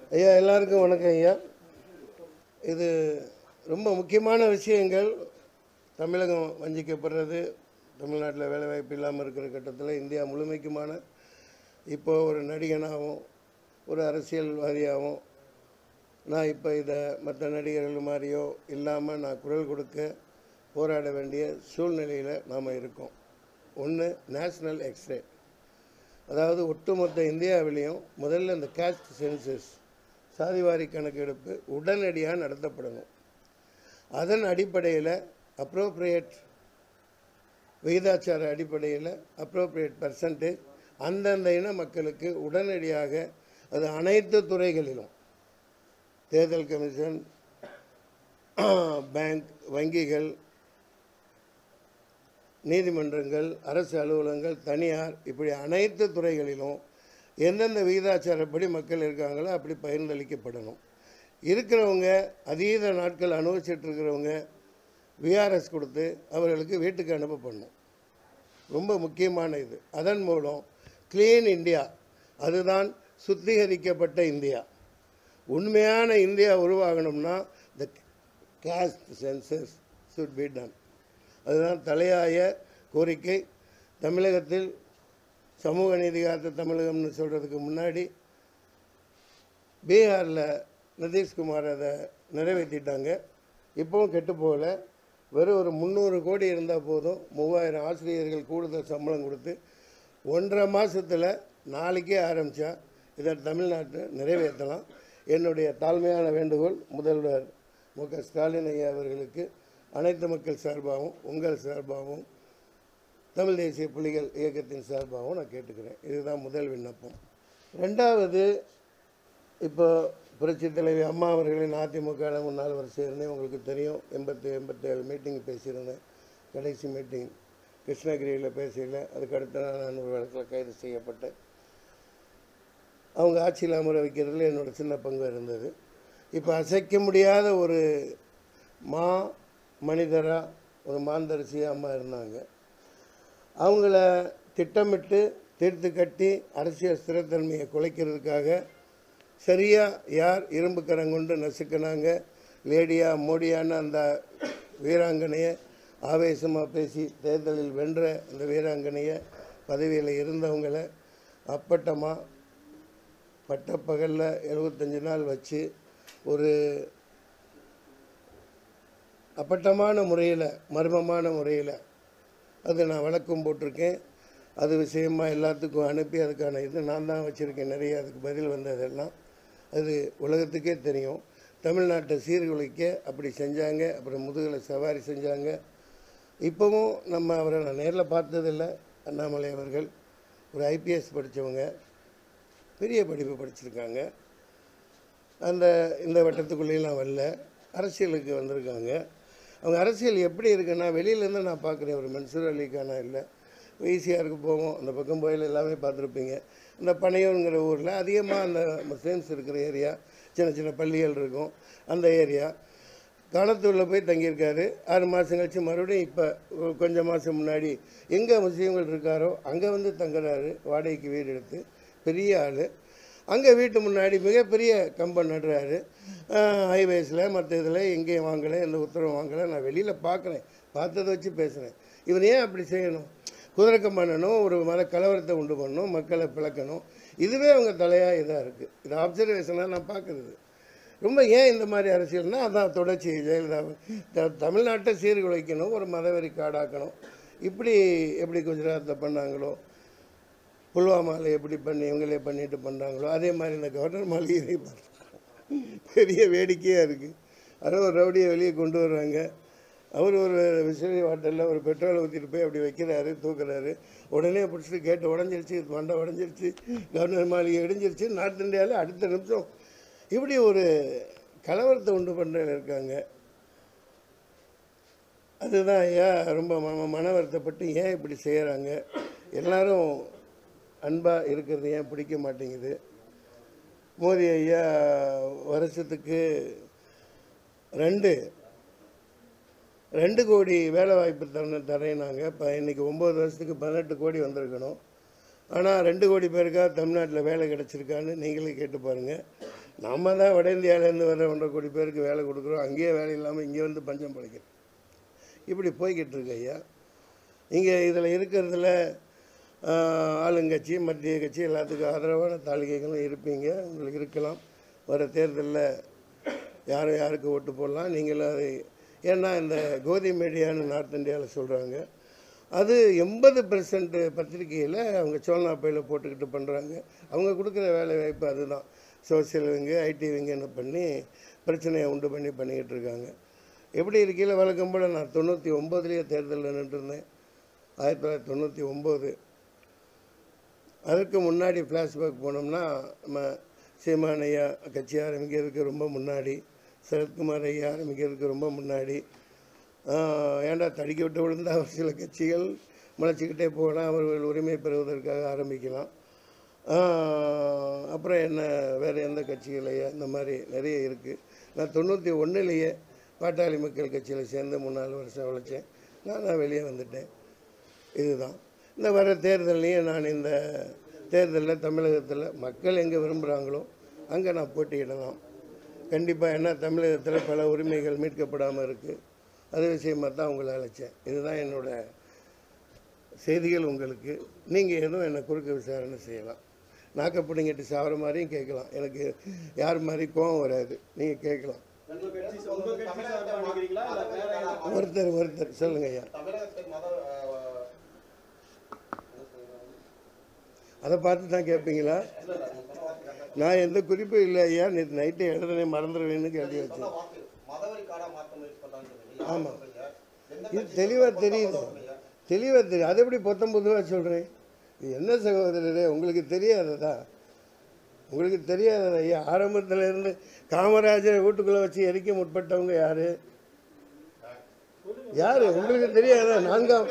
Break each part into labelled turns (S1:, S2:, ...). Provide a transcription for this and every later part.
S1: ஐயா எல்லாருக்கும் வணக்கம் ஐயா இது ரொம்ப முக்கியமான விஷயங்கள் தமிழகம் வஞ்சிக்கப்படுறது தமிழ்நாட்டில் வேலைவாய்ப்பு இல்லாமல் இருக்கிற கட்டத்தில் இந்தியா முழுமைக்குமான இப்போ ஒரு நடிகனாகவும் ஒரு அரசியல்வாதியாகவும் நான் இப்போ இதை மற்ற நடிகர்கள் மாதிரியோ இல்லாமல் நான் குரல் கொடுக்க போராட வேண்டிய சூழ்நிலையில் நாம் இருக்கோம் ஒன்று நேஷ்னல் எக்ஸ்ரே அதாவது ஒட்டுமொத்த இந்தியாவிலையும் முதல்ல இந்த காஸ்ட் சென்சஸ் சாதிவாரி கணக்கெடுப்பு உடனடியாக நடத்தப்படணும் அதன் அடிப்படையில் அப்ரோப்ரியேட் விகிதாச்சார அடிப்படையில் அப்ரோப்ரியேட் பர்சன்டேஜ் அந்தந்த இன மக்களுக்கு உடனடியாக அது அனைத்து துறைகளிலும் தேர்தல் கமிஷன் பேங்க் வங்கிகள் நீதிமன்றங்கள் அரசு அலுவலகங்கள் தனியார் இப்படி அனைத்து துறைகளிலும் எந்தெந்த விகிதாச்சாரப்படி மக்கள் இருக்காங்களோ அப்படி பகிர்ந்தளிக்கப்படணும் இருக்கிறவங்க அதீத நாட்கள் அனுபவிச்சுட்டு இருக்கிறவங்க விஆர்எஸ் கொடுத்து அவர்களுக்கு வீட்டுக்கு அனுப்பப்படணும் ரொம்ப முக்கியமான இது அதன் மூலம் க்ளீன் இந்தியா அதுதான் சுத்திகரிக்கப்பட்ட இந்தியா உண்மையான இந்தியா உருவாகணும்னா the caste census should be done அதுதான் தலையாய கோரிக்கை தமிழகத்தில் சமூக நீதி காத்த தமிழகம்னு சொல்கிறதுக்கு முன்னாடி பீகாரில் நிதிஷ்குமார் அதை நிறைவேற்றிட்டாங்க இப்போவும் கெட்டு போகல வெறும் ஒரு முந்நூறு கோடி இருந்தால் போதும் மூவாயிரம் ஆசிரியர்கள் கூடுதல் சம்பளம் கொடுத்து ஒன்றரை மாதத்தில் நாளைக்கே ஆரம்பித்தா இதை தமிழ்நாட்டை நிறைவேற்றலாம் என்னுடைய தாழ்மையான வேண்டுகோள் முதல்வர் மு க ஸ்டாலின் ஐயா அவர்களுக்கு அனைத்து மக்கள் சார்பாகவும் உங்கள் சார்பாகவும் தமிழ் தேசிய புலிகள் இயக்கத்தின் சார்பாகவும் நான் கேட்டுக்கிறேன் இதுதான் முதல் விண்ணப்பம் ரெண்டாவது இப்போ புரட்சி தலைவி அம்மா அவர்களின் அதிமுக முன்னாள் வரை சேர்ந்தேன் உங்களுக்கு தெரியும் எண்பத்தி எண்பத்தேழு மீட்டிங் பேசியிருந்தேன் கடைசி மீட்டிங் கிருஷ்ணகிரியில் பேசல அதுக்கு அடுத்த நாள் நான் ஒரு வழக்கில் கைது செய்யப்பட்டேன் அவங்க ஆட்சியில் அமர வைக்கிறதுல என்னோட சின்ன பங்கு இருந்தது இப்போ அசைக்க முடியாத ஒரு மா மனிதராக ஒரு மாந்தரிசியாக அம்மா இருந்தாங்க அவங்கள திட்டமிட்டு தீர்த்து கட்டி அரசியல் ஸ்திரத்தன்மையை குலைக்கிறதுக்காக சரியாக யார் இரும்பு கரங்கொண்டு நசுக்கினாங்க லேடியா மோடியான்னு அந்த வீராங்கனையை ஆவேசமாக பேசி தேர்தலில் வென்ற அந்த வீராங்கனையை பதவியில் இருந்தவங்களை அப்பட்டமாக பட்டப்பகலில் எழுபத்தஞ்சு நாள் வச்சு ஒரு அப்பட்டமான முறையில் மர்மமான முறையில் அது நான் வழக்கம் போட்டிருக்கேன் அது விஷயமா எல்லாத்துக்கும் அனுப்பி அதுக்கான இது நான் தான் வச்சுருக்கேன் நிறைய அதுக்கு பதில் வந்ததெல்லாம் அது உலகத்துக்கே தெரியும் தமிழ்நாட்டை சீர்குலைக்க அப்படி செஞ்சாங்க அப்புறம் முதுகில் சவாரி செஞ்சாங்க இப்போவும் நம்ம அவரை நான் நேரில் பார்த்ததில்ல அண்ணாமலை அவர்கள் ஒரு ஐபிஎஸ் படித்தவங்க பெரிய படிப்பு படிச்சிருக்காங்க அந்த இந்த வட்டத்துக்குள்ளேயெல்லாம் வரல அரசியலுக்கு வந்திருக்காங்க அவங்க அரசியல் எப்படி இருக்குன்னா வெளியிலேருந்து நான் பார்க்குறேன் ஒரு மன்சூர் அலிக்கானா இல்லை ஈஸியாருக்கு போவோம் அந்த பக்கம் போயில் எல்லாமே பார்த்துருப்பீங்க இந்த பனையூருங்கிற ஊரில் அதிகமாக அந்த முஸ்லீம்ஸ் இருக்கிற ஏரியா சின்ன சின்ன பள்ளிகள் இருக்கும் அந்த ஏரியா காலத்தூரில் போய் தங்கியிருக்காரு ஆறு மாதம் கழிச்சு மறுபடியும் இப்போ கொஞ்சம் மாதம் முன்னாடி எங்கே முஸ்லீம்கள் இருக்காரோ அங்கே வந்து தங்குறாரு வாடகைக்கு வீடு எடுத்து பெரிய ஆள் அங்கே வீட்டு முன்னாடி மிகப்பெரிய கம்பம் நடுறாரு ஹைவேஸில் மற்ற இதில் எங்கேயும் வாங்கலை எந்த உத்தரவும் வாங்கலை நான் வெளியில் பார்க்குறேன் பார்த்ததை வச்சு பேசுகிறேன் இவர் ஏன் அப்படி செய்யணும் குதிரக்கம் பண்ணணும் ஒரு மத கலவரத்தை உண்டு பண்ணணும் மக்களை பிளக்கணும் இதுவே அவங்க தலையாக இதாக இருக்குது இது அப்சர்வேஷனாக நான் பார்க்குறது ரொம்ப ஏன் இந்த மாதிரி அரசியல்னா அதான் தொடர்ச்சி ஜெயலலிதா த- தமிழ்நாட்டை சீர்குலைக்கணும் ஒரு மதவெறி காடாக்கணும் இப்படி எப்படி குஜராத்தில் பண்ணாங்களோ புல்வாமாவில் எப்படி பண்ணி இவங்களே பண்ணிட்டு பண்ணுறாங்களோ அதே மாதிரி இந்த கவர்னர் மாளிகை பெரிய வேடிக்கையாக இருக்குது அதில் ஒரு ரவுடியை வெளியே கொண்டு வர்றாங்க அவர் ஒரு விசிறி வாட்டலில் ஒரு பெட்ரோலை ஊற்றிட்டு போய் அப்படி வைக்கிறாரு தூக்குறாரு உடனே பிடிச்சிட்டு கேட்டு உடஞ்சிருச்சு மண்டை உடஞ்சிருச்சு கவர்னர் மாளிகை இடிஞ்சிருச்சு நார்த் இந்தியாவில் அடுத்த நிமிஷம் இப்படி ஒரு கலவரத்தை உண்டு பண்ணுறதுல இருக்காங்க அதுதான் ஐயா ரொம்ப மன மன வருத்தப்பட்டு ஏன் இப்படி செய்கிறாங்க எல்லாரும் அன்பாக இருக்கிறது ஏன் பிடிக்க மாட்டேங்குது மோடி ஐயா வருஷத்துக்கு ரெண்டு ரெண்டு கோடி வேலை வாய்ப்பு தர தரேனாங்க இப்போ இன்றைக்கி ஒம்பது வருஷத்துக்கு பதினெட்டு கோடி வந்திருக்கணும் ஆனால் ரெண்டு கோடி பேருக்கா தமிழ்நாட்டில் வேலை கிடச்சிருக்கான்னு நீங்களே கேட்டு பாருங்கள் நம்ம தான் வட இந்தியாவிலேருந்து வர ஒன்றரை கோடி பேருக்கு வேலை கொடுக்குறோம் அங்கேயே வேலை இல்லாமல் இங்கே வந்து பஞ்சம் பிழைக்கிறோம் இப்படி போய்கிட்டு இருக்கு ஐயா இங்கே இதில் இருக்கிறதுல ஆஹ், ஆளுங்கட்சி மத்திய கட்சி எல்லாத்துக்கும் ஆதரவான தாளிகைகளும் இருப்பீங்க உங்களுக்கு இருக்கலாம் வர தேர்தலில் யாரும் யாருக்கு ஓட்டு போடலாம் நீங்களும் அதை ஏன்னா இந்த கோதி மீடியான்னு நார்த் இந்தியாவில் சொல்கிறாங்க அது எண்பது பெர்சன்ட் பத்திரிகையில் அவங்க சோழநாப்பையில் போட்டுக்கிட்டு பண்ணுறாங்க அவங்க கொடுக்குற வேலை வாய்ப்பு அதுதான் சோசியல் விங்கு ஐடி விங்குன்னு பண்ணி பிரச்சனையை உண்டு பண்ணி பண்ணிக்கிட்டு இருக்காங்க எப்படி இருக்கையில் வழக்கம் போல் நான் தொண்ணூற்றி ஒம்போதுலேயே தேர்தலில் நின்றுருந்தேன் ஆயிரத்தி தொள்ளாயிரத்தி தொண்ணூற்றி ஒம்பது அதற்கு முன்னாடி ஃப்ளாஷ்பேக் போனோம்னா நம்ம சீமான் ஐயா கட்சி ஆரம்பிக்கிறதுக்கு ரொம்ப முன்னாடி சரத்குமார் ஐயா ஆரம்பிக்கிறதுக்கு ரொம்ப முன்னாடி ஆஹ், ஏன்டா தடிக்க விட்டு விழுந்தா ஒரு சில கட்சிகள் முளைச்சிக்கிட்டே போனால் அவர்கள் உரிமை பெறுவதற்காக ஆரம்பிக்கலாம் ஆஹ், அப்புறம் என்ன வேறு எந்த கட்சிகள் ஐயா இந்த மாதிரி நிறைய இருக்குது நான் தொண்ணூற்றி ஒன்றுலேயே பாட்டாளி மக்கள் கட்சியில் சேர்ந்து மூணு நாலு வருஷம் உழைச்சேன் நான் வெளியே வந்துட்டேன் இதுதான் இந்த வர தேர்தல்லையும் நான் இந்த தேர்தலில் தமிழகத்தில் மக்கள் எங்கே விரும்புகிறாங்களோ அங்கே நான் போட்டியிடலாம் கண்டிப்பாக என்ன தமிழகத்தில் பல உரிமைகள் மீட்கப்படாமல் இருக்குது அது விஷயமாக தான் உங்களை அழைச்சேன் இதுதான் என்னோட செய்திகள் உங்களுக்கு நீங்கள் எதுவும் என்னை குறுக்க விசாரணை செய்யலாம் நாக்கப்பிடிங்கிட்டு சாவர மாதிரியும் கேட்கலாம் எனக்கு யார் மாதிரி கோவம் வராது நீங்கள் கேட்கலாம்
S2: உங்க கட்சி உங்க கட்சி சார்பா நினைக்கிறீங்களா இல்ல வேற யாராவது
S1: ஒருத்தர் ஒருத்தர் சொல்லுங்க ஐயா
S2: தமிழகத்தை மத அஹ்,
S1: அதை பார்த்து தான் கேட்பீங்களா நான் எந்த குறிப்பும் இல்லை ஐயா நேற்று நைட்டு எழுதுனே மறந்துடுவேன்னு கேள்வி வச்சேன்
S2: வாக்கு மதவரி காடா மாற்ற முயற்சி பண்றாங்கன்னு சொல்றீங்க. யார்
S1: ஆமா.
S2: சொல்றீங்க? எந்த
S1: இது
S2: கட்சி
S1: தெளிவாக
S2: சொல்றீங்க?
S1: தெரியுது
S2: சொல்றீங்க?
S1: தெளிவாக தெரியும் அது எப்படி பொத்தம்பதுவாக சொல்கிறேன் இது என்ன சகோதரரே உங்களுக்கு தெரியாததா உங்களுக்கு தெரியாததா ஐயா ஆரம்பத்துல இருந்து காமராஜரை வீட்டுக்குள்ளே வச்சு எரிக்க முற்பட்டவங்க யாரு யாரு உங்களுக்கு தெரியாதா நான்காம்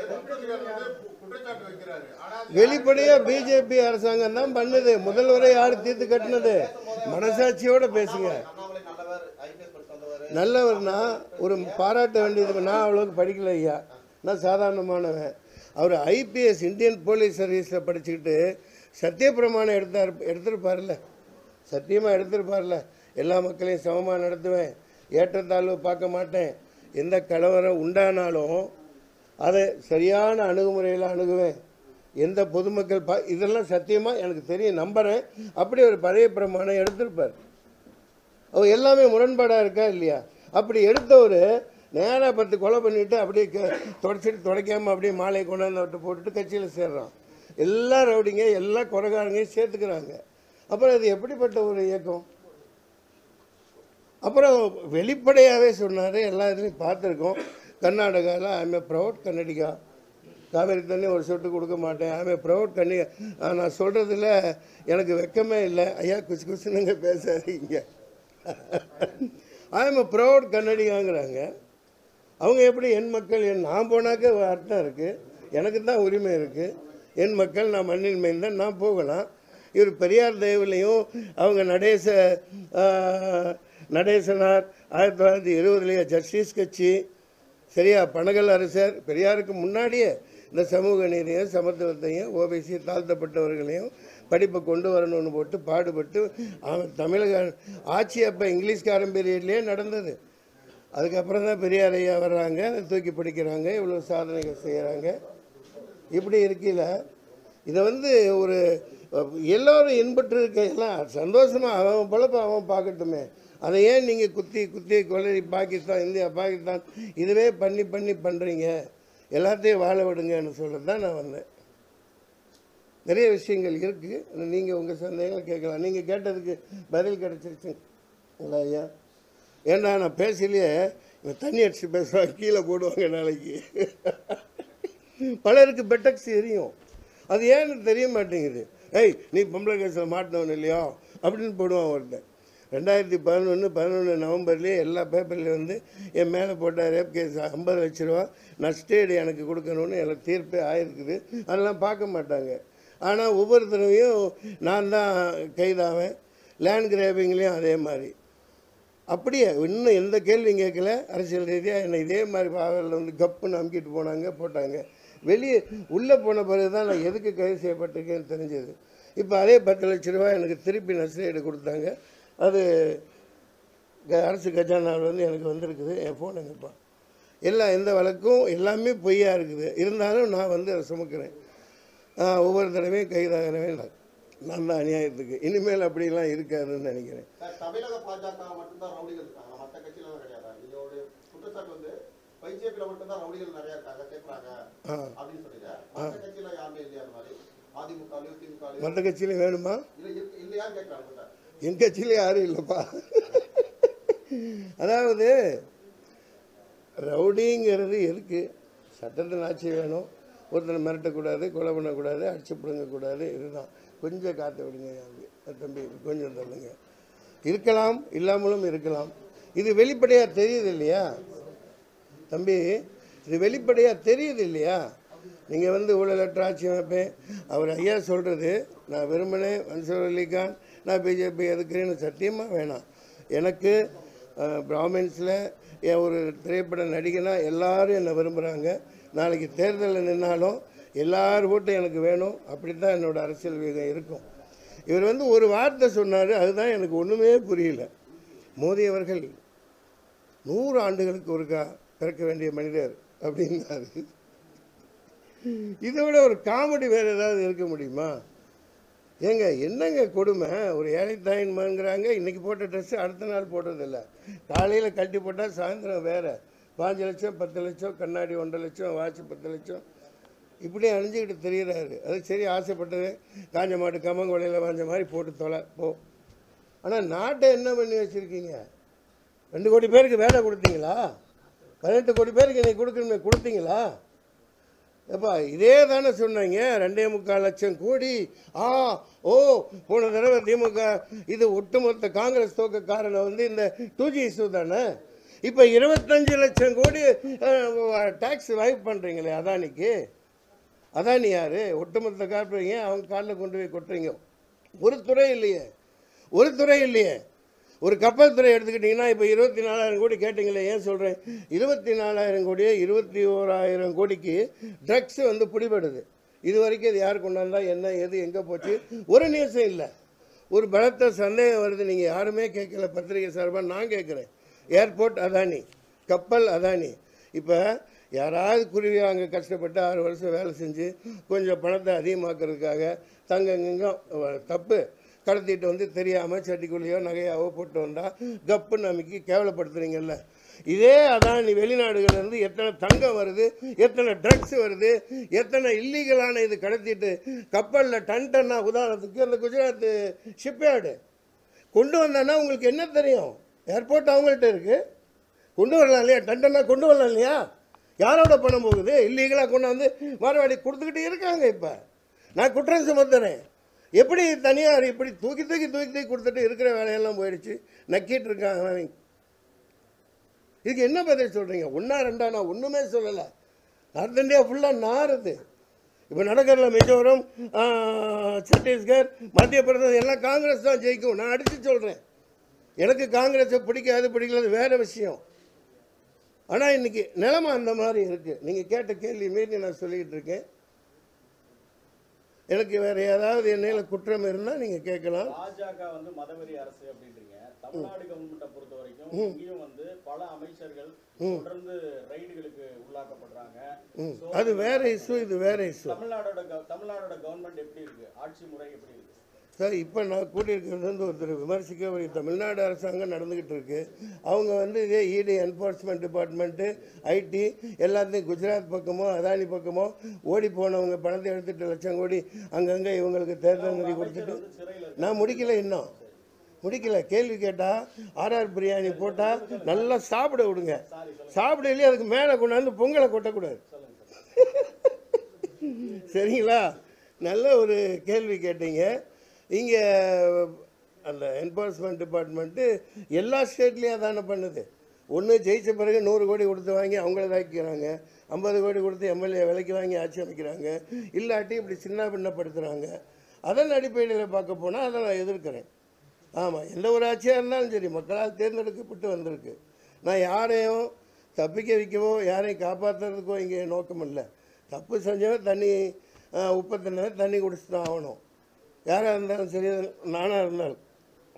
S1: வெளிப்படையா பிஜேபி அரசாங்கம் தான் பண்ணுது முதல்வரை யார் தீர்த்து கட்டினது மனசாட்சியோட பேசுங்க
S2: அண்ணாமலை நல்லவர் ஐபிஎஸ் படிச்சு வந்தவர்
S1: நல்லவர்னா ஒரு பாராட்ட வேண்டியது நான் அவ்வளோக்கு படிக்கல ஐயா நான் சாதாரணமானவன் அவர் ஐபிஎஸ் இந்தியன் போலீஸ் சர்வீஸில் படிச்சுக்கிட்டு சத்தியப்பிரமாணம் எடுத்தார் எடுத்திருப்பார்ல சத்தியமாக எடுத்திருப்பார்ல எல்லா மக்களையும் சமமாக நடத்துவேன் ஏற்றத்தாழ்வு பார்க்க மாட்டேன் எந்த கலவரம் உண்டானாலும் அதை சரியான அணுகுமுறையில் அணுகுவேன் எந்த பொதுமக்கள் பா இதெல்லாம் சத்தியமாக எனக்கு தெரியும் நம்புகிறேன் அப்படி ஒரு பழைய பிரமாணம் எடுத்திருப்பார் அவர் எல்லாமே முரண்பாடாக இருக்கா இல்லையா அப்படி எடுத்தவர் நேராக பத்து கொலை பண்ணிட்டு அப்படியே க- தொடச்சிட்டு துடைக்காம அப்படியே மாலையை கொண்டாந்து விட்டு போட்டுட்டு கட்சியில் சேர்றான் எல்லா ரவுடிங்க எல்லா குறைகாரங்களையும் சேர்த்துக்கிறாங்க அப்புறம் இது எப்படிப்பட்ட ஒரு இயக்கம் அப்புறம் வெளிப்படையாகவே சொன்னார் எல்லா இதுலையும் பார்த்துருக்கோம் கர்நாடகாவில் ஐம் ப்ரௌட் கன்னடிகா காவேரி தண்ணி ஒரு சொட்டு கொடுக்க மாட்டேன் ஐம் ப்ரௌட் கன்னி ஆ, நான் சொல்கிறதுல எனக்கு வெக்கமே இல்லை ஐயா குச்சு குச்சுனுங்க பேசாதீங்க ஐம் ப்ரௌட் கன்னடிகாங்கிறாங்க அவங்க எப்படி என் மக்கள் என் நான் போனாக்க ஒரு அர்த்தம் இருக்குது எனக்கு தான் உரிமை இருக்குது என் மக்கள் நான் மண்ணின் மேல் தான் நான் போகலாம் இவர் பெரியார் தயவுலையும் அவங்க நடேச ஆ, நடேசனார் ஆயிரத்தி தொள்ளாயிரத்தி இருபதுலேயே ஜஸ்டிஸ் கட்சி சரியா பனகல் அரசர் பெரியாருக்கு முன்னாடியே இந்த சமூக நீதியும் சமத்துவத்தையும் ஓபிசி தாழ்த்தப்பட்டவர்களையும் படிப்பை கொண்டு வரணும்னு போட்டு பாடுபட்டு அவன் தமிழக ஆட்சி அப்போ இங்கிலீஷ்காரன் பீரியட்லேயே நடந்தது அதுக்கப்புறம் தான் பெரியார் ஐயா வர்றாங்க அதை தூக்கி பிடிக்கிறாங்க இவ்வளோ சாதனைகள் செய்கிறாங்க இப்படி இருக்கையில் இதை வந்து ஒரு எல்லோரும் இன்பற்று இருக்க எல்லாம் சந்தோஷமாக அவன் பொழப்ப அவன் பார்க்கட்டுமே அதை ஏன் நீங்கள் குத்தி குத்தி கொள்ளி பாகிஸ்தான் இந்தியா பாகிஸ்தான் இதுவே பண்ணி பண்ணி பண்ணுறீங்க எல்லாத்தையும் வாழ விடுங்கன்னு சொல்கிறது தான் நான் வந்தேன் நிறைய விஷயங்கள் இருக்குது நீங்கள் உங்கள் சந்தேகங்கள் கேட்கலாம் நீங்கள் கேட்டதுக்கு பதில் கிடச்சிருச்சுங்களா ஐயா ஏன்னா நான் பேசலையே இவன் தண்ணி அடிச்சு பேசுவான் கீழே போடுவாங்க நாளைக்கு பலருக்கு பெட்டக்ஸ் எரியும் அது ஏன்னு தெரிய மாட்டேங்குது ஏய் நீ பொம்பளை கேஸில் மாட்டினவன் இல்லையோ அப்படின்னு போடுவான் ஒருத்தன் ரெண்டாயிரத்தி பதினொன்று பதினொன்று நவம்பர்லேயே எல்லா பேப்பர்லேயும் வந்து என் மேலே போட்ட ரேப் கேஸ் ஐம்பது லட்ச ரூபா நஷ்டேடு எனக்கு கொடுக்கணும்னு எனக்கு தீர்ப்பே ஆயிருக்குது அதெல்லாம் பார்க்க மாட்டாங்க ஆனால் ஒவ்வொரு தடவையும் நான் தான் கைதாவேன் லேண்ட் கிராபிங்லேயும் அதே மாதிரி அப்படியே இன்னும் எந்த கேள்வியும் கேட்கல அரசியல் ரீதியாக என்னை இதே மாதிரி பாவலில் வந்து கப்புன்னு அமுக்கிட்டு போனாங்க போட்டாங்க வெளியே உள்ளே போன பிறகு தான் நான் எதுக்கு கைது செய்யப்பட்டிருக்கேன்னு தெரிஞ்சது இப்போ அதே பத்து லட்ச ரூபாய் எனக்கு திருப்பி நஷ்டஈடு கொடுத்தாங்க அது க- அரசு கஜானாவில் வந்து எனக்கு வந்திருக்குது என் ஃபோன் எங்கப்பா எல்லா எந்த வழக்கும் எல்லாமே பொய்யா இருக்குது இருந்தாலும் நான் வந்து அதை சுமக்கிறேன் ஆஹ் ஒவ்வொரு தடவையும் கைதாகிறவே நான் நான் தான் அநியாயத்துக்கு இனிமேல் அப்படிலாம் இருக்காதுன்னு நினைக்கிறேன்
S2: சார், தமிழக பாஜக மட்டும்தான் ரவுடிகள் இருக்காங்க மற்ற கட்சியில கிடையாது நீங்களுடைய குற்றச்சாட்டு வந்து பிஜேபியில மட்டும்தான் ரவுடிகள் நிறைய இருக்காங்க கேட்கறாங்க
S1: ஆ
S2: அப்படின்னு சொல்லுங்க மற்ற கட்சியில யாருமே இல்லையா அந்த மாதிரி அதிமுக திமுக
S1: மற்ற கட்சியில வேணுமா
S2: இல்ல இருக்கு- இல்லையா கேட்கறாங்க சார்
S1: என் கட்சியில யாரும் இல்லைப்பா அதாவது ரவுடிங்கிறது எதுக்கு சட்டத்தின் ஆட்சி வேணும் ஒருத்தனை மிரட்டக்கூடாது கொலை பண்ணக்கூடாது அடிச்சு பிடுங்கக்கூடாது இதுதான் கொஞ்சம் காற்று விடுங்க யாருக்கு தம்பி கொஞ்சம் தள்ளுங்க இருக்கலாம் இல்லாமலும் இருக்கலாம் இது வெளிப்படையாக தெரியுது இல்லையா தம்பி இது வெளிப்படையாக தெரியுது இல்லையா நீங்கள் வந்து ஊழலற்ற ஆட்சி அமைப்பேன் அவர் ஐயா சொல்கிறது நான் வெறுமனே மன்சூர் அலிகான் நான் பிஜேபி எதுக்குறேன்னு சத்தியமாக வேணாம் எனக்கு பிராமின்ஸில் என் ஒரு திரைப்பட நடிகனா எல்லாரும் என்னை விரும்புகிறாங்க நாளைக்கு தேர்தலில் நின்னாலும் எல்லார் ஓட்டும் எனக்கு வேணும் அப்படி தான் என்னோட அரசியல் வேகம் இருக்கும் இவர் வந்து ஒரு வார்த்தை சொன்னார் அதுதான் எனக்கு ஒன்றுமே புரியல மோடி அவர்கள் நூறு ஆண்டுகளுக்கு ஒருக்கா பிறக்க வேண்டிய மனிதர் அப்படின்னாரு இதை விட ஒரு காமெடி வேற ஏதாவது இருக்க முடியுமா ஏங்க என்னங்க கொடுமை ஒரு ஏழை தாயின் மகன்கிறாங்க இன்னைக்கு போட்ட ட்ரெஸ்ஸு அடுத்த நாள் போடுறதில்ல காலையில் கட்டி போட்டால் சாயந்தரம் வேற பாஞ்சு லட்சம் பத்து லட்சம் கண்ணாடி ஒன்றரை லட்சம் வாட்ச் பத்து லட்சம் இப்படி அணிஞ்சுக்கிட்டு தெரியுறாரு அது சரி ஆசைப்பட்டது காஞ்ச மாட்டு கம்மங்கொலையில் வாஞ்ச மாதிரி போட்டு தொலை போ ஆனால் நாட்டை என்ன பண்ணி வச்சுருக்கீங்க ரெண்டு கோடி பேருக்கு வேலை கொடுத்தீங்களா பதினெட்டு கோடி பேருக்கு இன்னைக்கு கொடுக்கணுமே கொடுத்தீங்களா எப்பா இதே தானே சொன்னாங்க ரெண்டே முக்கால் லட்சம் கோடி ஆ ஓ போன தடவை திமுக இது ஒட்டுமொத்த காங்கிரஸ் தோக்க காரணம் வந்து இந்த டூ ஜி இஷ்யூ தானே இப்போ இருபத்தஞ்சு லட்சம் கோடி டேக்ஸ் வைப் பண்ணுறீங்களே அதானிக்கு அதானி யார் ஒட்டுமொத்த காட்டுறீங்க அவங்க காலில் கொண்டு போய் கொட்டுறீங்க ஒரு துறை இல்லையே ஒரு துறை இல்லையே ஒரு கப்பல் துறை எடுத்துக்கிட்டிங்கன்னா இப்போ இருபத்தி நாலாயிரம் கோடி கேட்டிங்களே ஏன் சொல்கிறேன் இருபத்தி நாலாயிரம் கோடியே இருபத்தி ஓராயிரம் கோடிக்கு ட்ரக்ஸ் வந்து பிடிபடுது இது வரைக்கும் இது யார் கொண்டாந்தா என்ன எது எங்கே போச்சு ஒரு நியூஸும் இல்லை ஒரு பலத்த சந்தேகம் வருது நீங்கள் யாருமே கேட்கல பத்திரிகை சார்பாக நான் கேட்குறேன் ஏர்போர்ட் அதானி கப்பல் அதானி இப்போ யாராவது குருவி அங்கே கஷ்டப்பட்டு ஆறு வருஷம் வேலை செஞ்சு கொஞ்சம் பணத்தை அதிகமாக்குறதுக்காக தங்கங்கும் தப்பு கடத்திட்டு வந்து தெரியாமல் சட்டிக்குள்ளேயோ நகையாவோ போட்டு வந்தால் கப்புன்னு நமக்கு கேவலப்படுத்துறீங்கல்ல இதே அதான் நீ வெளிநாடுகள்லேருந்து எத்தனை தங்கம் வருது எத்தனை ட்ரக்ஸ் வருது எத்தனை இல்லீகலான இது கடத்திட்டு கப்பலில் டன் டன்னா உதாரணத்துக்கு அந்த குஜராத் ஷிப்யார்டு கொண்டு வந்தானா உங்களுக்கு என்ன தெரியும் ஏர்போர்ட் அவங்கள்ட்ட இருக்கு கொண்டு வரலாம் இல்லையா டன் டன்னா கொண்டு வரலாம் இல்லையா யாரோட பணம் போகுது இல்லீகலாக கொண்டு வந்து மார்வாடி கொடுத்துக்கிட்டு இருக்காங்க இப்போ நான் குற்றம் சுமத்துறேன் எப்படி தனியார் இப்படி தூக்கி தூக்கி தூக்கி தூக்கி கொடுத்துட்டு இருக்கிற வேலையெல்லாம் போயிடுச்சு நக்கிட்டு இருக்காங்க அவன். இதுக்கு என்ன பதில் சொல்கிறீங்க ஒன்றா ரெண்டா நான் ஒன்றுமே சொல்லலை நார்த் இந்தியா ஃபுல்லாக நாறுது இப்போ நடக்கிறல மிசோரம் ஆ, சத்தீஸ்கர் மத்திய பிரதேசம் எல்லாம் காங்கிரஸ் தான் ஜெயிக்கும் நான் அடித்து சொல்கிறேன் எனக்கு காங்கிரஸை பிடிக்காது பிடிக்கல வேற விஷயம் ஆனால் இன்னைக்கு நிலைமை அந்த மாதிரி இருக்குது நீங்கள் கேட்ட கேள்வி மீறி நான் சொல்லிக்கிட்டு இருக்கேன் எனக்கு வேற ஏதாவது என்னையில குற்றம் இருந்தால் நீங்கள் கேட்கலாம்
S3: பாஜக வந்து மதவெறி அரசு அப்படின்றீங்க தமிழ்நாடு கவர்மெண்ட்டை பொறுத்த வரைக்கும் இங்கேயும் வந்து பல அமைச்சர்கள் தொடர்ந்து ரைடுகளுக்கு உள்ளாக்கப்படுறாங்க
S1: ம்.
S3: So,
S1: அது வேற இஷ்யூ இது வேற இஷ்யூ
S3: தமிழ்நாடோட கவ- தமிழ்நாடோட கவர்மெண்ட் எப்படி இருக்கு ஆட்சி முறை எப்படி இருக்கு
S1: சார் இப்போ நான் கூட்டியிருக்கிறது வந்து ஒருத்தர் விமர்சிக்க ஒரு தமிழ்நாடு அரசாங்கம் நடந்துக்கிட்டு இருக்கு அவங்க வந்து இதே இடி என்ஃபோர்ஸ்மெண்ட் டிபார்ட்மெண்ட்டு ஐடி எல்லாத்தையும் குஜராத் பக்கமோ அதானி பக்கமோ ஓடி போனவங்க பணத்தை எடுத்துட்டு லட்சம் கோடி அங்கங்கே இவங்களுக்கு தேர்தல் நிதி கொடுத்துட்டு
S3: வந்து சிறையில் இருக்கு
S1: நான் முடிக்கல இன்னும் முடிக்கல கேள்வி கேட்டா ஆர்ஆர் பிரியாணி போட்டால் நல்லா சாப்பிட விடுங்க சாப்பிடலையே அதுக்கு மேலே கொண்டாந்து பொங்கலை கொட்டக்கூடாது சரிங்களா நல்ல ஒரு கேள்வி கேட்டீங்க இங்கே அந்த என்ஃபோர்ஸ்மெண்ட் டிபார்ட்மெண்ட்டு எல்லா ஸ்டேட்லேயும் அதானே பண்ணுது ஒன்று ஜெயிச்ச பிறகு நூறு கோடி கொடுத்து வாங்கி அவங்கள தாக்கிக்கிறாங்க ஐம்பது கோடி கொடுத்து எம்எல்ஏ விலைக்கு வாங்கி ஆட்சி அமைக்கிறாங்க இல்லாட்டி இப்படி சின்ன பின்னப்படுத்துகிறாங்க அதன் அடிப்படையில் பார்க்க போனால் அதை நான் எதிர்க்கிறேன் ஆமாம் எந்த ஒரு ஆட்சியாக இருந்தாலும் சரி மக்களால் தேர்ந்தெடுக்கப்பட்டு வந்திருக்கு நான் யாரையும் தப்பிக்க வைக்கவோ யாரையும் காப்பாற்றுறதுக்கோ இங்கே நோக்கம் இல்லை தப்பு செஞ்சவன் தண்ணி ஆஹ், உப்பு தண்ணி தண்ணி குடிச்சு தான் ஆகணும் யாராக இருந்தாலும் சரி நானாக இருந்தாலும்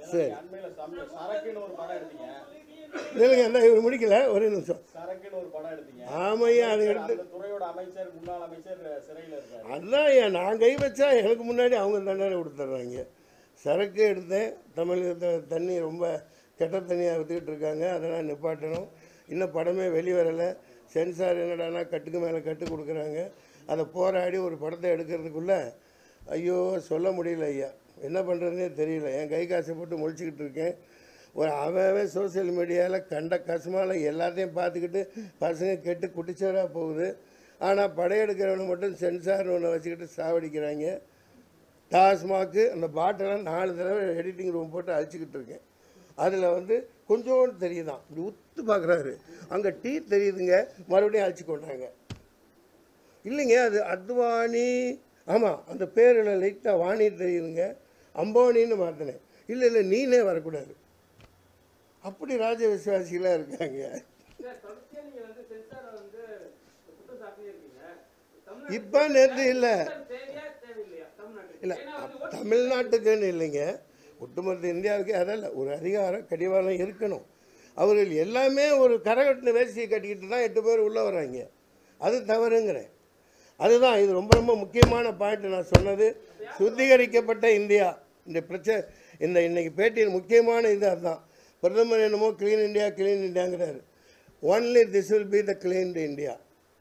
S1: சரி
S3: அண்மையில சம- சரக்குன்னு ஒரு படம் எடுத்தீங்க
S1: இல்லைங்க என்ன இவர் முடிக்கல ஒரு நிமிஷம்
S3: சரக்குன்னு ஒரு படம் எடுத்தீங்க
S1: ஆமையா அது எடுத்து
S3: அந்த துறையோட அமைச்சர் முன்னாள் அமைச்சர் சிறையில இருக்காரு
S1: அதான் ஏன் நான் கை வச்சா எனக்கு முன்னாடி அவங்க தண்டனை கொடுத்துட்றாங்க சரக்கு எடுத்தேன் தமிழகத்தில் தண்ணி ரொம்ப கெட்ட தண்ணியாக விற்றுக்கிட்டு இருக்காங்க அதெல்லாம் நிப்பாட்டணும் இன்னும் படமே வெளிவரலை சென்சார் என்னடானா கட்டுக்கு மேலே கட்டு கொடுக்குறாங்க அதை போராடி ஒரு படத்தை எடுக்கிறதுக்குள்ளே ஐயோ சொல்ல முடியல ஐயா என்ன பண்ணுறதுனே தெரியல என் கை காசை போட்டு முழிச்சுக்கிட்டு இருக்கேன் ஒரு அவன் சோஷியல் மீடியாவில் கண்ட கசமால எல்லாத்தையும் பார்த்துக்கிட்டு பசங்க கெட்டு குட்டிச்சவராக போகுது ஆனால் படையெடுக்கிறவனை மட்டும் சென்சார் ஒன்று வச்சுக்கிட்டு சாவடிக்கிறாங்க டாஸ்மாக்கு அந்த பாட்டெல்லாம் நாலு தடவை எடிட்டிங் ரூம் போட்டு அழிச்சிக்கிட்டு இருக்கேன் அதில் வந்து கொஞ்சோண்டு தெரியுதான் இப்படி உத்து பார்க்குறாரு அங்கே டீ தெரியுதுங்க மறுபடியும் அழிச்சு கொண்டாங்க இல்லைங்க அது அத்வானி ஆமாம் அந்த பேரில் லைட்டாக வாணி தெரியுதுங்க அம்பானின்னு மாற்றினேன் இல்லை இல்லை நீனே வரக்கூடாது அப்படி ராஜ விசுவாசிகளாக இருக்காங்க
S4: சார், தொடர்ச்சியா நீங்க வந்து சென்சாரை வந்து குற்றம் சாட்டியே இருக்கீங்க. தமிழ்நாட்டுக்கு
S1: இப்போ நேற்று இல்லை
S4: சென்சார் தேவையா, தேவையில்லையா தமிழ்நாட்டுக்கு?
S1: இல்லை
S4: ஏன்னா வந்து ஓட்டு
S1: தமிழ்நாட்டுக்குன்னு இல்லைங்க ஒட்டுமொத்த இந்தியாவுக்கு அதல்ல ஒரு அதிகாரம் கடிவாளம் இருக்கணும் அவர்கள் எல்லாமே ஒரு கரகட்டின வேஷ்டியை கட்டிக்கிட்டு தான் எட்டு பேர் உள்ளே வராங்க அது தவறுங்கிறேன் அதுதான் இது ரொம்ப ரொம்ப முக்கியமான பாயிண்ட் நான் சொன்னது சுத்திகரிக்கப்பட்ட இந்தியா இந்த பிரச்சனை இந்த இன்னைக்கு பேட்டியின் முக்கியமான இது அதுதான் பிரதமர் என்னமோ க்ளீன் இந்தியா க்ளீன் இந்தியாங்கிறாரு only this will be the clean India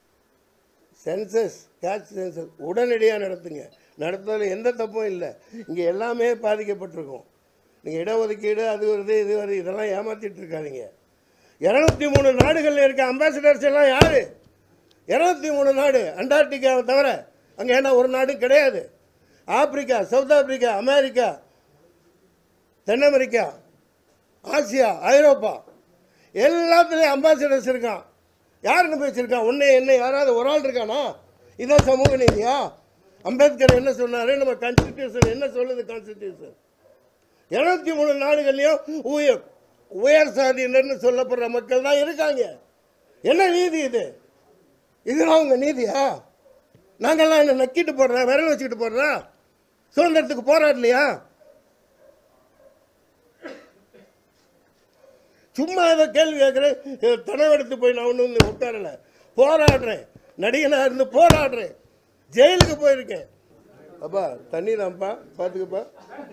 S1: census caste census உடனடியாக நடத்துங்க நடத்துறதுல எந்த தப்பும் இல்லை இங்கே எல்லாமே பாதிக்கப்பட்டிருக்கும் நீங்கள் இடஒதுக்கீடு அது வருது இது வருது இதெல்லாம் ஏமாத்திட்டு இருக்காதீங்க இரநூத்தி மூணு நாடுகளில் இருக்க அம்பாசிடர்ஸ் எல்லாம் யார் இரநூத்தி மூணு நாடு அண்டார்டிகாவை தவிர அங்கே என்ன ஒரு நாடும் கிடையாது ஆப்பிரிக்கா சவுத் ஆப்பிரிக்கா அமெரிக்கா தென் அமெரிக்கா ஆசியா ஐரோப்பா எல்லாத்துலேயும் அம்பாசிடர்ஸ் இருக்கான் யார் அனுப்பி வச்சிருக்கான் உன்னை என்ன யாராவது ஒரு ஆள் இருக்கானா இதான் சமூக நீதியா அம்பேத்கர் என்ன சொன்னாரு நம்ம கான்ஸ்டிடியூஷன் என்ன சொல்லுது கான்ஸ்டிடியூஷன் இருநூத்தி மூணு நாடுகள்லையும் உயர் உயர் சாதியினர்னு சொல்லப்படுற மக்கள் தான் இருக்காங்க என்ன நீதி இது இதுதான் உங்க நீதியா நாங்கெல்லாம் என்ன நக்கிட்டு போடுறோம் விரல் வச்சுக்கிட்டு போடுறோம் சுதந்திரத்துக்கு போராடலையா சும்மா ஏதோ கேள்வி கேட்குறேன் தனவெடுத்து போய் நான் ஒன்றும் இங்கே உட்காரல போராடுறேன் நடிகனாக இருந்து போராடுறேன் ஜெயிலுக்கு போயிருக்கேன் அப்பா தண்ணி தான்ப்பா பார்த்துக்கப்பா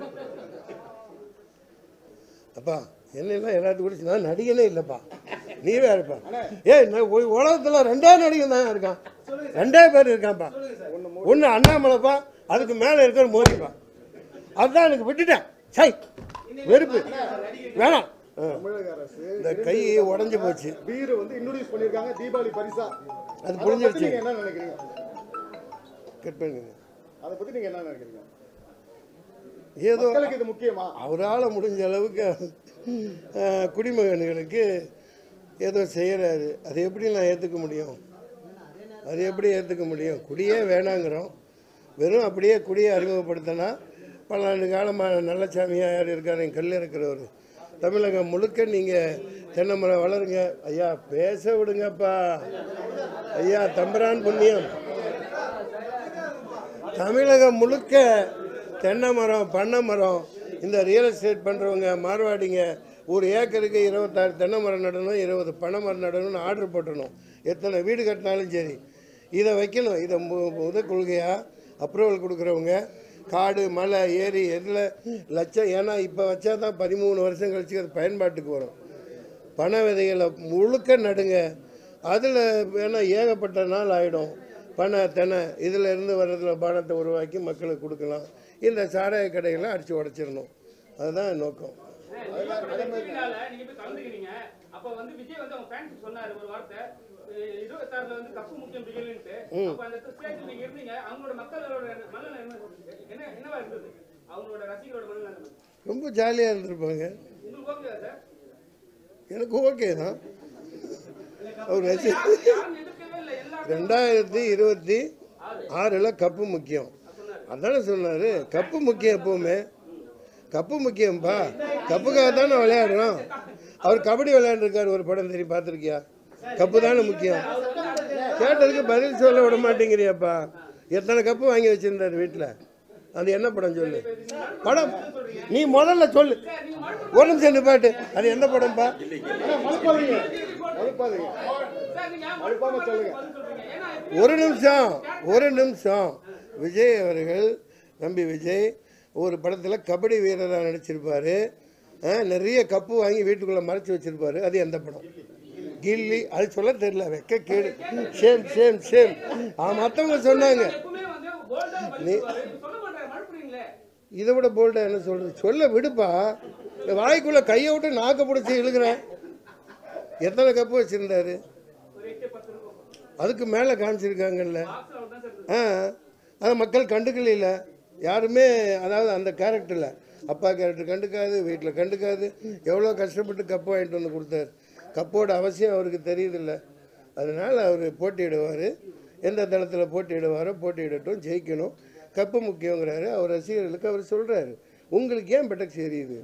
S1: அப்பா என்னெல்லாம் எல்லாத்துக்கும் குடிச்சு நான் நடிகனே இல்லைப்பா நீ வேறப்பா ஏய் நான் உ- உலகத்துல ரெண்டே நடிகன் தான் இருக்கான் ரெண்டே பேர் இருக்கான்ப்பா ஒன்று அண்ணாமலைப்பா அதுக்கு மேலே இருக்கிற மோதிப்பா அதுதான் எனக்கு விட்டுட்டேன் சை வெறுப்பு வேணாம் ஆ.
S2: தமிழக அரசு
S1: இந்த கை உடஞ்சி போச்சு
S2: பீர் வந்து இன்ட்ரோடியூஸ் பண்ணிருக்காங்க தீபாவளி பரிசா
S1: அது
S2: அதை
S1: புரிஞ்சிருச்சு.
S2: பத்தி நீங்க என்ன நினைக்கிறீங்க
S1: கட் பண்ணுங்க
S2: அதை பத்தி நீங்க என்ன நினைக்கிறீங்க
S1: ஏதோ
S2: மக்களுக்கு இது முக்கியமா
S1: அவரால் முடிஞ்ச அளவுக்கு அஹ், குடிமகன்களுக்கு ஏதோ செய்கிறாரு அதை எப்படி நான் ஏற்றுக்க முடியும் அது எப்படி ஏற்றுக்க முடியும் குடியே வேணாங்கிறோம் வெறும் அப்படியே குடியை அறிமுகப்படுத்தினா பல்லாண்டு காலமாக நல்ல சாமியாக யார் இருக்காரு என் கல் இருக்கிறவர் தமிழகம் முழுக்க நீங்கள் தென்னை மரம் வளருங்க ஐயா பேச விடுங்கப்பா ஐயா தம்பரான் புண்ணியம் தமிழகம் முழுக்க தென்னை மரம் பண்ணை மரம் இந்த ரியல் எஸ்டேட் பண்ணுறவங்க மார்வாடிங்க ஒரு ஏக்கருக்கு இருபத்தாறு தென்னை மரம் நடணும் இருபது பனை மரம் நடணும்னு ஆர்டர் போட்டணும் எத்தனை வீடு கட்டினாலும் சரி இதை வைக்கணும் இதை மு- முத கொள்கையாக அப்ரூவல் கொடுக்குறவங்க காடு மலை ஏரி எதில் லட்சம் ஏன்னா இப்போ வச்சா தான் பதிமூணு வருஷம் கழிச்சு அது பயன்பாட்டுக்கு வரும் பனை விதைகளை முழுக்க நடுங்க அதில் வேணா ஏகப்பட்ட நாள் ஆகிடும் பனை தெனை இதில் இருந்து வர்றதுல பானத்தை உருவாக்கி மக்களுக்கு கொடுக்கலாம் இந்த சாராய கடைகளை அடித்து உடைச்சிடணும் அதுதான் நோக்கம்
S4: திருவிழால நீங்க போய் கலந்துக்கிறீங்க அப்ப வந்து விஜய் வந்து அவங்க ஃபேன்ஸ் சொன்னாரு ஒரு வார்த்தை அஹ் இருபத்தாறுல வந்து கப்பு முக்கியம் பிகில்ன்ட்டு அப்ப அந்த ஸ்டேஜ்ல நீங்க இருந்தீங்க அவங்களோட மக்களோட மனநிலை என்ன என்ன என்னவா இருந்தது அவங்களோட ரசிகரோட மனநிலை என்ன?
S1: ரொம்ப ஜாலியாக இருந்திருப்பாங்க
S4: உங்களுக்கு ஓகே சார்
S1: எனக்கு ஓகே தான் அவர் ரசி
S4: யாரும் எதிர்க்கவே இல்லை எல்லா
S1: ரெண்டாயிரத்தி இருபத்தி ஆறில் கப்பு முக்கியம் அதானே சொன்னார் கப்பு முக்கியம் எப்பவுமே கப்பு முக்கியம்ப்பா கப்புக்காக தானே விளையாடுறோம் அவர் கபடி விளையாண்டுருக்காரு ஒரு படம் தெரியும் பார்த்துருக்கியா கப்பு தானே முக்கியம் கேட்டதுக்கு பதில் சொல்ல விட மாட்டேங்கிறியாப்பா எத்தனை கப்பு வாங்கி வச்சிருந்தாரு வீட்டில் அது என்ன படம் சொல்லு படம் நீ முதல்ல சொல்லு ஒரு நிமிஷம் நிப்பாட்டு அது எந்த படம்ப்பா
S2: மறுப்பாதீங்க மறுப்பாதீங்க
S4: சார் நீங்க ஏன்
S2: மறுப்பாம சொல்லுங்க
S4: பதில் சொல்றீங்க ஏன்னா
S1: ஒரு நிமிஷம் ஒரு நிமிஷம் விஜய் அவர்கள் தம்பி விஜய் ஒரு படத்தில் கபடி வீரராக நடிச்சிருப்பாரு ஆ, நிறைய கப்பு வாங்கி வீட்டுக்குள்ளே மறைச்சி வச்சிருப்பாரு அது எந்த படம் கில்லி அது சொல்ல தெரியல வெக்க கேடு சேம் சேம் சேம் மற்றவங்க சொன்னாங்க
S4: எப்பவுமே வந்து போல்டா பதில் சொல்லுவாரு இப்ப சொல்ல மாட்டாரு மறுப்புறீங்களே
S1: இதை விட போல்டா என்ன சொல்றது சொல்ல விடுப்பா இந்த வாய்க்குள்ள கையை விட்டு நாக்க பிடிச்சி இழுக்கிறேன் எத்தனை கப்பு வச்சிருந்தாரு
S4: ஒரு எட்டு பத்து இருக்கும்
S1: அதுக்கு மேலே காமிச்சிருக்காங்கல்ல
S4: பாக்ஸ்ல அவர் தான் சார்
S1: ஆ அதை மக்கள் கண்டுக்கல யாருமே அதாவது அந்த கேரக்டரில் அப்பா கேரக்டர் கண்டுக்காது வீட்டில் கண்டுக்காது எவ்வளோ கஷ்டப்பட்டு கப்பு வாங்கிட்டு வந்து கொடுத்தாரு கப்போட அவசியம் அவருக்கு தெரியுதில்ல அதனால் அவர் போட்டியிடுவார் எந்த தளத்தில் போட்டியிடுவாரோ போட்டியிடட்டும் ஜெயிக்கணும் கப்பு முக்கியங்கிறாரு அவர் ரசிகர்களுக்கு அவர் சொல்கிறாரு உங்களுக்கு ஏன் பெட்டக்ஸ் எரியுது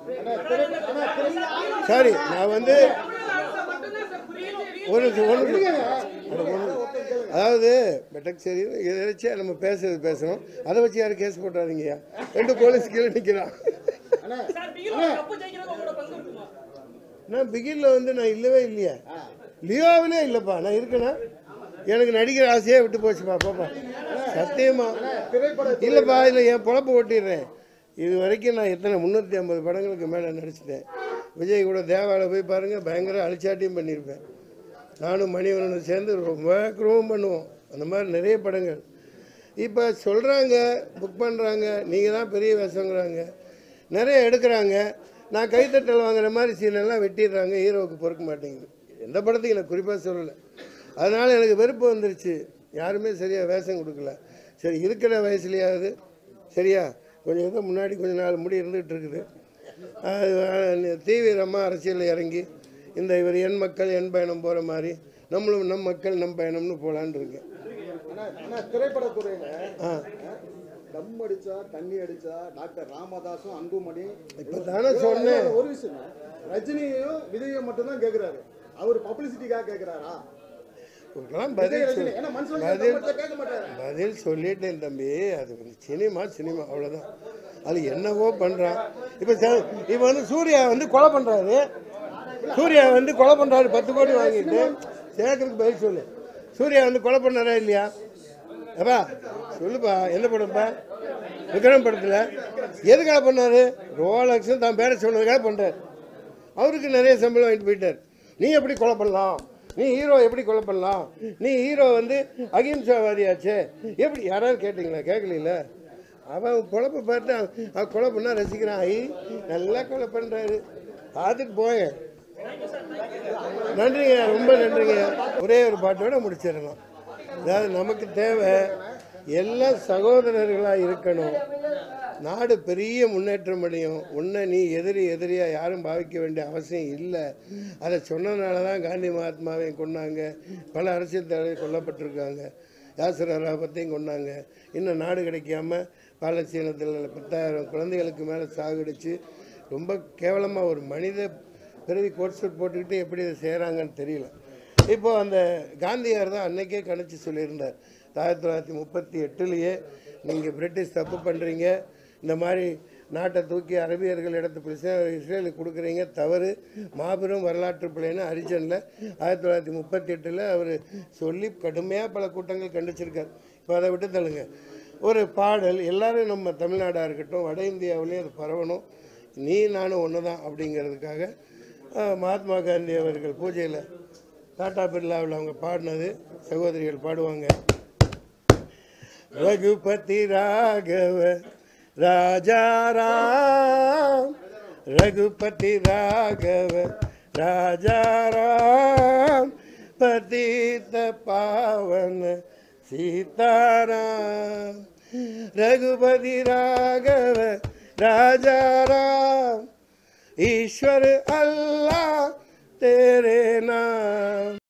S1: சாரி நான் வந்து
S4: மட்டும்தான் சார் புரியுது
S1: ஒரு நிமிஷம், ஒரு நிமிஷம். அட, ஒரு நிமிஷம். அதாவது பெட்டக் சரி இதை வச்சு நம்ம பேசுறது பேசுகிறோம் அதை வச்சு யாரும் கேஸ் போட்டாதீங்கய்யா ரெண்டு போலீஸ் கீழே நிற்கிறான் நான் பிகினில் வந்து நான் இல்லவே இல்லையா லியோவிலே இல்லைப்பா நான் இருக்கேனா எனக்கு நடிக்கிற ஆசையே விட்டு போச்சுப்பா பாப்பா சத்தியமா இல்லைப்பா இல்லை என் பொழப்பு ஓட்டிடுறேன் இது வரைக்கும் நான் எத்தனை முந்நூற்றி ஐம்பது படங்களுக்கு மேலே நடிச்சிட்டேன் விஜய் கூட தேவாவில் போய் பாருங்கள் பயங்கர அழிச்சாட்டியும் பண்ணியிருப்பேன் நானும் மணிவரனும் சேர்ந்து ரொம்ப குரூவம் பண்ணுவோம் அந்த மாதிரி நிறைய படங்கள் இப்போ சொல்கிறாங்க புக் பண்ணுறாங்க நீங்கள் தான் பெரிய வேஷங்கிறாங்க நிறைய எடுக்கிறாங்க நான் கைத்தட்டல் வாங்குற மாதிரி சீனெல்லாம் வெட்டிடுறாங்க ஹீரோவுக்கு பொறுக்க மாட்டேங்குது எந்த படத்துக்கு எனக்கு குறிப்பாக சொல்லலை அதனால் எனக்கு வெறுப்பு வந்துருச்சு யாருமே சரியாக வேஷம் கொடுக்கல சரி இருக்கிற வயசுலையாவது சரியா கொஞ்சம் ஏதோ முன்னாடி கொஞ்ச நாள் முடி இருந்துகிட்டு இருக்குது அது தீவிரமாக அரசியலில் இறங்கி இந்த இவர் என் மக்கள் என் பயணம் போகிற மாதிரி நம்மளும் நம் மக்கள் நம் பயணம்னு போகலான்னு இருக்கேன்
S2: ஆனா ஆனா திரைப்படத்துறையில
S1: ஆ
S2: தம் அடிச்சா தண்ணி அடிச்சா டாக்டர் ராமதாஸும் அன்புமணி
S1: இப்போ தானே சொன்னேன்
S2: ஒரு விஷயம் ரஜினியையும் விஜயும் மட்டும்தான் கேக்குறாரு அவர் பப்ளிசிட்டிக்காக கேக்குறாரா
S1: இதுக்கெல்லாம்
S2: விஜய்
S1: பதில்
S2: ரஜினி
S1: சொல்
S2: ஏன்னா மனுஷன்
S1: பதில்
S2: கேட்க மாட்டாரு
S1: பதில் சொல்லிட்டேன் தம்பி அது வந்து சினிமா சினிமா அவ்வளோதான் அது என்னவோ பண்ணுறான் இப்போ இப்போ வந்து சூர்யா வந்து கொலை பண்ணுறாரு சூர்யா வந்து கொலை பண்ணுறாரு பத்து கோடி வாங்கிட்டு சேகருக்கு பதில் சொல்லு சூர்யா வந்து கொலை பண்ணாரா இல்லையா அப்பா சொல்லுப்பா என்ன படம்ப்பா விக்ரம் படத்தில் எதுக்காக பண்ணாரு ரோலக்ஸ் தான் பேரை சொன்னதுக்காக பண்ணுறாரு அவருக்கு நிறைய சம்பளம் வாங்கிட்டு போயிட்டார் நீ எப்படி கொலை பண்ணலாம் நீ ஹீரோ எப்படி கொலை பண்ணலாம் நீ ஹீரோ வந்து அகிம்சாவாதியாச்சே எப்படி யாராவது கேட்டிங்களா கேட்கல அவன் குழப்ப பார்த்து அவன் அவன் கொலை பண்ணா ரசிக்கிறான் ஐ நல்லா கொலை பண்ணுறாரு பார்த்துட்டு போங்க நன்றிங்க ரொம்ப நன்றிங்க ஒரே ஒரு பாட்டோட முடிச்சிடலாம் அதாவது நமக்கு தேவை எல்லாம் சகோதரர்களாக இருக்கணும் நாடு பெரிய முன்னேற்றம் அடையும் உன்னை நீ எதிரி எதிரியாக யாரும் பாவிக்க வேண்டிய அவசியம் இல்லை அதை சொன்னதுனால தான் காந்தி மகாத்மாவையும் கொண்டாங்க பல அரசியல் தலைவர் கொல்லப்பட்டிருக்காங்க யாசர் அராபத்தையும் கொண்டாங்க இன்னும் நாடு கிடைக்காம பாலஸ்தீனத்தில் பத்தாயிரம் குழந்தைகளுக்கு மேலே சாகடிச்சு ரொம்ப கேவலமாக ஒரு மனித பிறவி கோட் சூட் போட்டுக்கிட்டு எப்படி இதை செய்கிறாங்கன்னு தெரியல இப்போ அந்த காந்தியார் தான் அன்னைக்கே கணிச்சு சொல்லியிருந்தார் ஆயிரத்தி தொள்ளாயிரத்தி முப்பத்தி எட்டுலேயே நீங்கள் பிரிட்டிஷ் தப்பு பண்ணுறீங்க இந்த மாதிரி நாட்டை தூக்கி அரபியர்கள் இடத்து இஸ்ரேலுக்கு கொடுக்குறீங்க தவறு மாபெரும் வரலாற்று பிள்ளைன்னு ஹரிஜனில் ஆயிரத்தி தொள்ளாயிரத்தி முப்பத்தி எட்டில் அவர் சொல்லி கடுமையாக பல கூட்டங்கள் கண்டிச்சிருக்கார் இப்போ அதை விட்டு தள்ளுங்க ஒரு பாடல் எல்லாரும் நம்ம தமிழ்நாடாக இருக்கட்டும் வட இந்தியாவிலேயும் அது பரவணும் நீ நானும் ஒன்று தான் அப்படிங்கிறதுக்காக அஹ், மகாத்மா காந்தி அவர்கள் பூஜையில் டாடா பிர்லாவில் அவங்க பாடினது சகோதரிகள் பாடுவாங்க ரகுபதி ராகவ ராஜா ராம் ரகுபதி ராகவ ராஜா ராம் பதித பாவன सीताराम रघुपति राघव राजा राम ईश्वर अल्लाह तेरे नाम